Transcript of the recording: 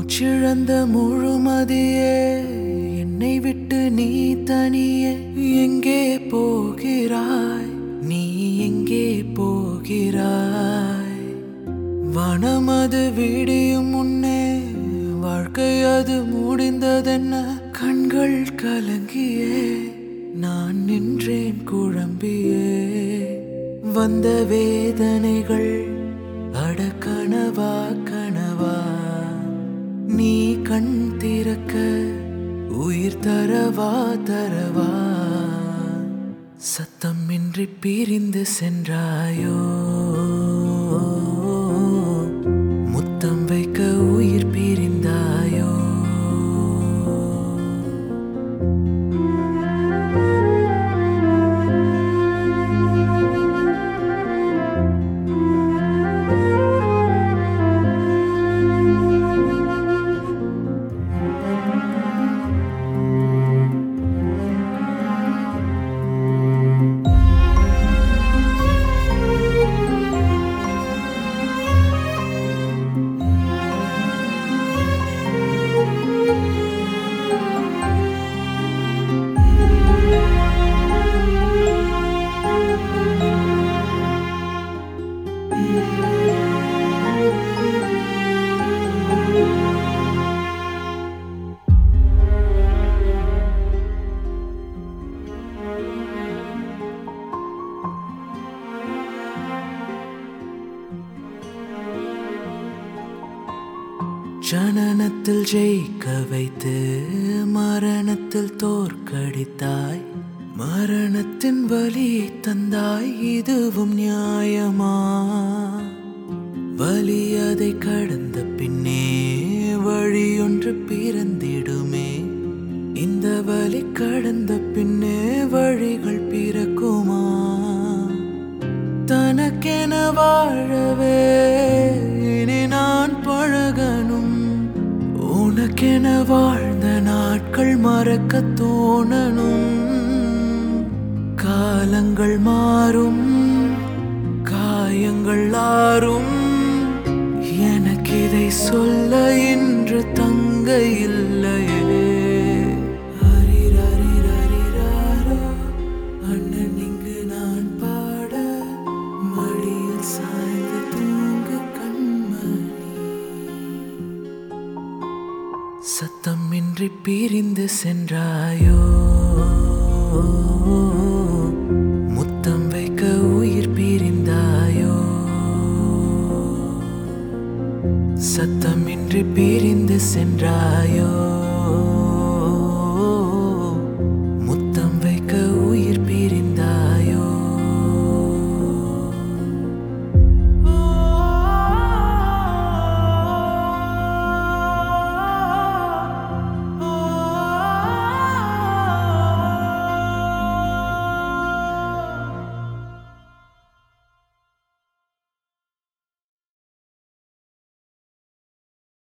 மூச்சிழந்த முழுமதியே என்னை விட்டு நீ தனியே எங்கே போகிறாய் நீ எங்கே போகிறாய் வனமது விடியும் முன்னே வாழ்க்கை அது முடிந்ததென்ன கண்கள் கலங்கியே நான் நின்றேன் குழம்பியே வந்த வேதனைகள் அட கனவா கனவா நீ கண் திறக்க உயிர் தரவா தரவா சத்தமின்றி பிரிந்து சென்றாயோ முத்தம் வைக்க உயிர் பிரிந்தாயோ ஜனனத்தில் ஜெயிக்க வைத்து மரணத்தில் தோற்கடித்தாய் மரணத்தின் வலி தந்தாய் இதுவும் நியாயமா வலி அதை கடந்த பின்னே வழியொன்று பிறந்திடுமே இந்த வலி கடந்த பின்னே வழிகள் பிறக்குமா தனக்கென வாழவே இனி நான் பழகணும் உனக்கென வாழ்ந்த நாட்கள் மறக்க தோணணும் காலங்கள் மாறும் காயங்கள் ஆறும் எனக்கு இதை சொல்ல இன்று தங்க இல்லையே அரிரரிரரிராரோ, அண்ணன் இங்கு நான் பாட மடியில் சாய்ந்து தூங்கு கண்மணி சத்தமின்றி பிரிந்து சென்றாயோ முத்தம் வைக்க உயிர் பிரிந்தாயோ சத்தமின்றி பிரிந்து சென்றாய்